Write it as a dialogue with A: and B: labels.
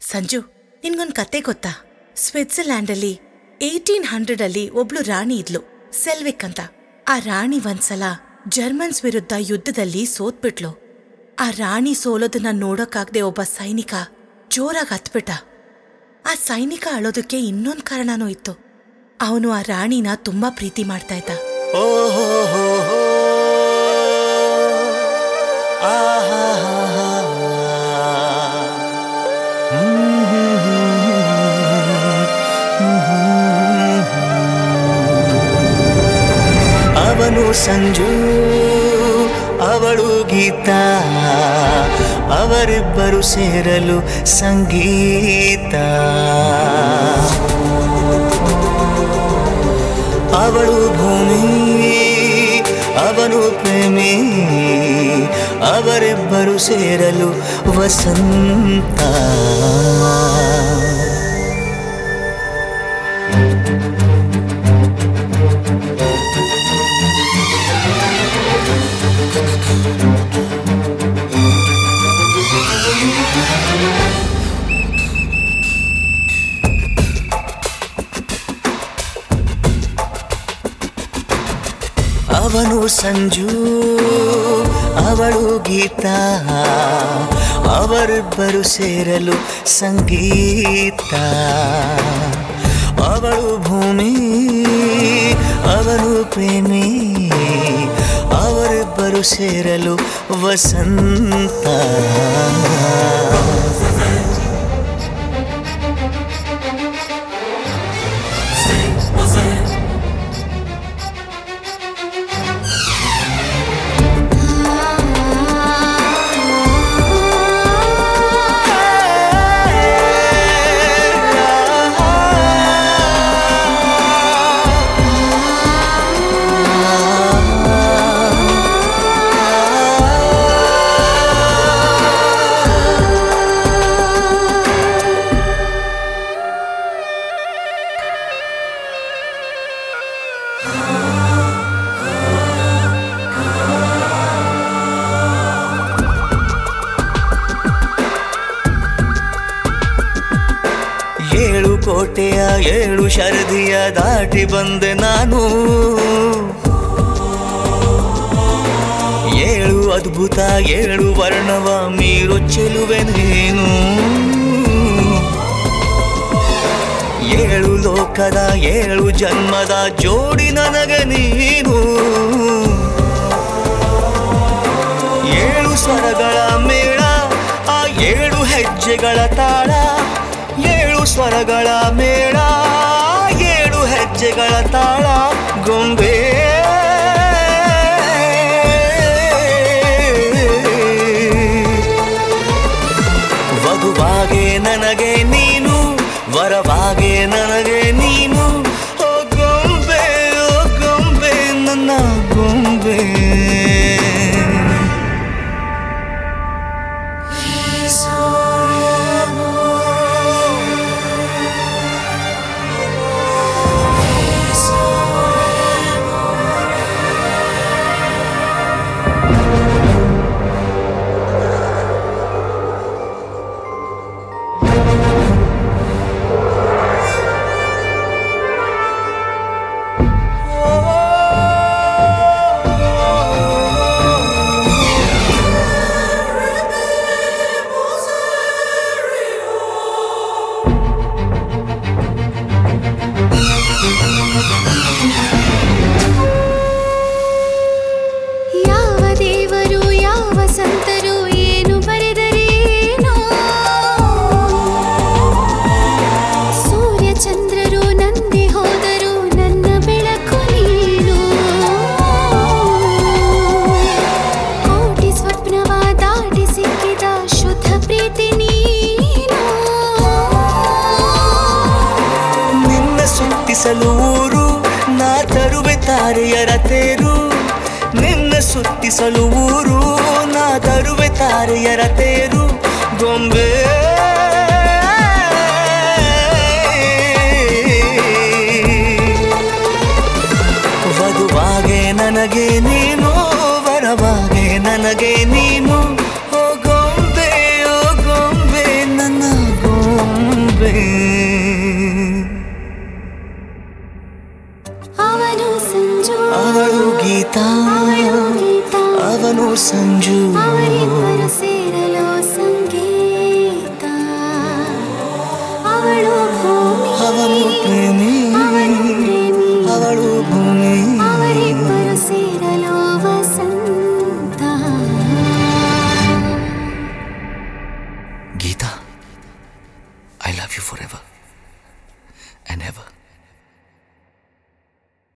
A: ಸಂಜು ನಿನ್ಗೊಂದ್ ಕತೆ ಗೊತ್ತಾ ಸ್ವಿಟ್ಜರ್ಲ್ಯಾಂಡಲ್ಲಿ eighteen hundred ಅಲ್ಲಿ ಒಬ್ಳು ರಾಣಿ ಇದ್ಲು ಸೆಲ್ವಿಕ್ ಅಂತ ಆ ರಾಣಿ ಒಂದ್ಸಲ ಜರ್ಮನ್ಸ್ ವಿರುದ್ಧ ಯುದ್ಧದಲ್ಲಿ ಸೋತ್ಬಿಟ್ಲು ಆ ರಾಣಿ ಸೋಲೋದನ್ನ ನೋಡೋಕಾಗ್ದೆ ಒಬ್ಬ ಸೈನಿಕ ಜೋರಾಗಿ ಹತ್ಬಿಟ್ಟ ಆ ಸೈನಿಕ ಅಳೋದಕ್ಕೆ ಇನ್ನೊಂದ್ ಕಾರಣನೂ ಇತ್ತು ಅವನು ಆ ರಾಣಿನ ತುಂಬಾ ಪ್ರೀತಿ ಮಾಡ್ತಾ ಇದ್ದ
B: ಓ ಹೋ ಹೋ ಹೋ. ಆಹಾ ಹಾ ಹಾ. ಹ್ಮ್ ಹ್ಮ್ ಹ್ಮ್ ಹ್ಮ್ ಹ್ಮ್. ಅವನು ಸಂಜು ಅವಳು ಗೀತಾ ಅವರಿಬ್ಬರು ಸೇರಲು ಸಂಗೀತ ಅವಳು ಭೂಮಿ ಅವನು ಪ್ರೇಮಿ ಅವರಿಬ್ಬರು ಸೇರಲು ವಸಂತ ಅವನು ಸಂಜು ಅವಳು ಗೀತಾ ಅವರಿಬ್ಬರು ಸೇರಲು ಸಂಗೀತ ಅವಳು ಭೂಮಿ ಅವನು ಪ್ರೇಮಿ ಅವರಿಬ್ಬರು ಸೇರಲು ವಸಂತ ಏಳು ಕೋಟೆಯ ಏಳು ಶರದಿಯ ದಾಟಿ ಬಂದೆ ನಾನು ಏಳು ಅದ್ಭುತ ಏಳು ವರ್ಣವ ಮೀರು ಚೆಲುವೆ ನೀನು ಏಳು ಲೋಕದ ಏಳು ಜನ್ಮದ ಜೋಡಿ ನನಗೆ ನೀನು ಏಳು ಸ್ವರಗಳ ಮೇಳ ಆ ಏಳು ಹೆಜ್ಜೆಗಳ ತಾಳ ಏಳು ಸ್ವರಗಳ ಮೇಳ ಏಳು ಹೆಜ್ಜೆಗಳ ತಾಳ ಗೊಂಬೆ ವಧುವಾಗೆ ನನಗೆ ನೀನು ವರವಾಗೆ ನನಗೆ ನೀನು ಓ ಗೊಂಬೆ ಓ ಗೊಂಬೆ ನನ್ನ ಗೊಂಬೆ
C: ಯಾವ ದೇವರು ಯಾವ ಸಂತರು ಏನು ಬರೆದರೇನೋ ಸೂರ್ಯ ಚಂದ್ರರು ನಂದಿ ಹೋದರು ನನ್ನ ಬೆಳಕು ನೀನು ಕೋಟಿ ಸ್ವಪ್ನವ ದಾಟಿ ಸಿಕ್ಕಿದ ಶುದ್ಧ ಪ್ರೀತಿ ನೀನು
B: ನಿನ್ನ ಸುತ್ತಿಸಲು ಊರು ನಾ ತರುವೆ ತಾರೆಯರ ತೇರು ನಿನ್ನ ಸುತ್ತಿಸಲು ಊರು ನಾ ತರುವೆ ತಾರೆಯರ ತೇರು ಗೊಂಬೆ ವಧುವಾಗೆ ನನಗೆ ನೀನು ವರವಾಗೆ ನನಗೆ ನೀನು ಓ ಗೊಂಬೆ ಓ ಗೊಂಬೆ ನನ್ನ ಗೊಂಬೆ ಬರುವೆ
C: ಅವನು ಸಂಜು
B: ಅವಳು ಗೀತಾ
C: ಅವಳು ಗೀತಾ
B: ಅವನು ಸಂಜು
C: ಅವರಿಬ್ಬರು ಸೇರಲು